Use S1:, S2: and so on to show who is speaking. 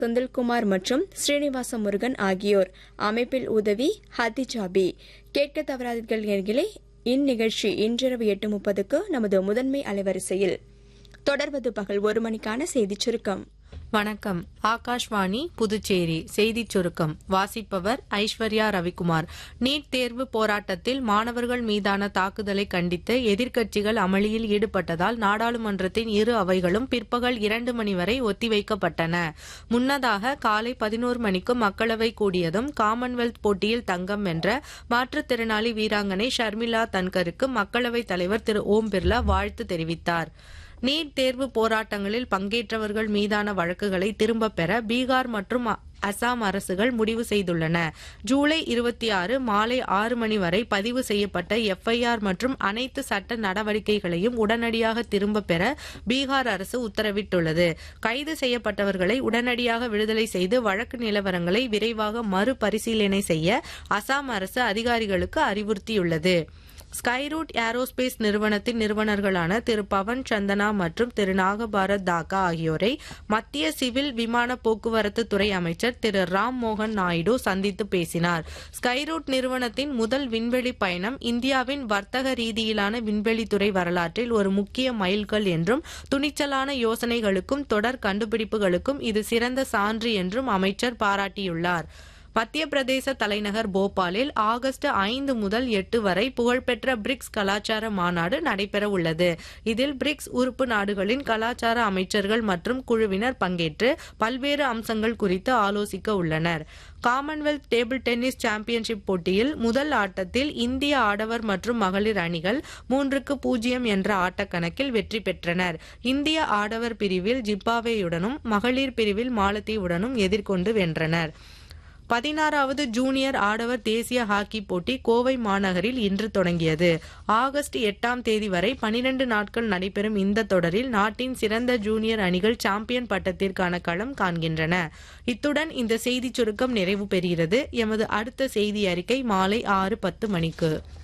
S1: செந்தில்குமார் மற்றும் ஸ்ரீனிவாச முருகன் ஆகியோர் அமைப்பில் உதவி ஹதிஜாபி கேட்க தவறாதீர்கள் நேர்களே இந்நிகழ்ச்சி இன்றிரவு எட்டு முப்பதுக்கு நமது முதன்மை அலைவரிசையில் தொடர்வது பகல் ஒரு மணிக்கான செய்திச் சுருக்கம்
S2: வணக்கம் ஆகாஷ்வாணி புதுச்சேரி செய்திச் சுருக்கம் வாசிப்பவர் ஐஸ்வர்யா ரவிக்குமார் நீட் தேர்வு போராட்டத்தில் மாணவர்கள் மீதான தாக்குதலை கண்டித்து எதிர்க்கட்சிகள் அமளியில் ஈடுபட்டதால் நாடாளுமன்றத்தின் இரு அவைகளும் பிற்பகல் இரண்டு மணி வரை ஒத்திவைக்கப்பட்டன முன்னதாக காலை பதினோரு மணிக்கு மக்களவை கூடியதும் காமன்வெல்த் போட்டியில் தங்கம் வென்ற மாற்றுத்திறனாளி வீராங்கனை ஷர்மிளா தன்கருக்கு மக்களவைத் தலைவர் திரு ஓம் பிர்லா வாழ்த்து தெரிவித்தார் நீட் தேர்வு போராட்டங்களில் பங்கேற்றவர்கள் மீதான வழக்குகளை திரும்பப் பெற பீகார் மற்றும் அசாம் அரசுகள் முடிவு செய்துள்ளன ஜூலை இருபத்தி ஆறு மாலை ஆறு மணி வரை பதிவு செய்யப்பட்ட எஃப்ஐஆர் மற்றும் அனைத்து சட்ட நடவடிக்கைகளையும் உடனடியாக திரும்பப் பெற பீகார் அரசு உத்தரவிட்டுள்ளது கைது செய்யப்பட்டவர்களை உடனடியாக விடுதலை செய்து வழக்கு நிலவரங்களை விரைவாக மறுபரிசீலனை செய்ய அசாம் அரசு அதிகாரிகளுக்கு அறிவுறுத்தியுள்ளது ஸ்கைரூட் ஏரோஸ்பேஸ் நிறுவனத்தின் நிறுவனர்களான திரு பவன் சந்தனா மற்றும் திரு நாகபாரத் தாக்கா ஆகியோரை மத்திய சிவில் விமான போக்குவரத்து துறை அமைச்சர் திரு ராம் மோகன் நாயுடு சந்தித்து பேசினார் ஸ்கைரூட் நிறுவனத்தின் முதல் விண்வெளி பயணம் இந்தியாவின் வர்த்தக ரீதியிலான விண்வெளித்துறை வரலாற்றில் ஒரு முக்கிய மைல்கல் என்றும் துணிச்சலான யோசனைகளுக்கும் தொடர் கண்டுபிடிப்புகளுக்கும் இது சிறந்த சான்று என்றும் அமைச்சர் பாராட்டியுள்ளார் மத்திய பிரதேச தலைநகர் போபாலில் ஆகஸ்ட் ஐந்து முதல் எட்டு வரை புகழ்பெற்ற பிரிக்ஸ் கலாச்சார மாநாடு நடைபெற உள்ளது இதில் பிரிக்ஸ் உறுப்பு நாடுகளின் கலாச்சார அமைச்சர்கள் மற்றும் குழுவினர் பங்கேற்று பல்வேறு அம்சங்கள் குறித்து ஆலோசிக்க உள்ளனர் காமன்வெல்த் டேபிள் டென்னிஸ் சாம்பியன்ஷிப் போட்டியில் முதல் ஆட்டத்தில் இந்திய ஆடவர் மற்றும் மகளிர் அணிகள் மூன்றுக்கு பூஜ்ஜியம் என்ற ஆட்டக்கணக்கில் வெற்றி பெற்றனர் இந்திய ஆடவர் பிரிவில் ஜிம்பாவேயுடனும் மகளிர் பிரிவில் மாலத்தீவுடனும் எதிர்கொண்டு வென்றனர் பதினாறாவது ஜூனியர் ஆடவர் தேசிய ஹாக்கி போட்டி கோவை மாநகரில் இன்று தொடங்கியது ஆகஸ்ட் எட்டாம் தேதி வரை பனிரெண்டு நாட்கள் நடைபெறும் இந்த தொடரில் நாட்டின் சிறந்த ஜூனியர் அணிகள் சாம்பியன் பட்டத்திற்கான களம் காண்கின்றன இத்துடன் இந்த செய்திச் சுருக்கம் நிறைவு பெறுகிறது எமது அடுத்த செய்தி அறிக்கை மாலை ஆறு பத்து மணிக்கு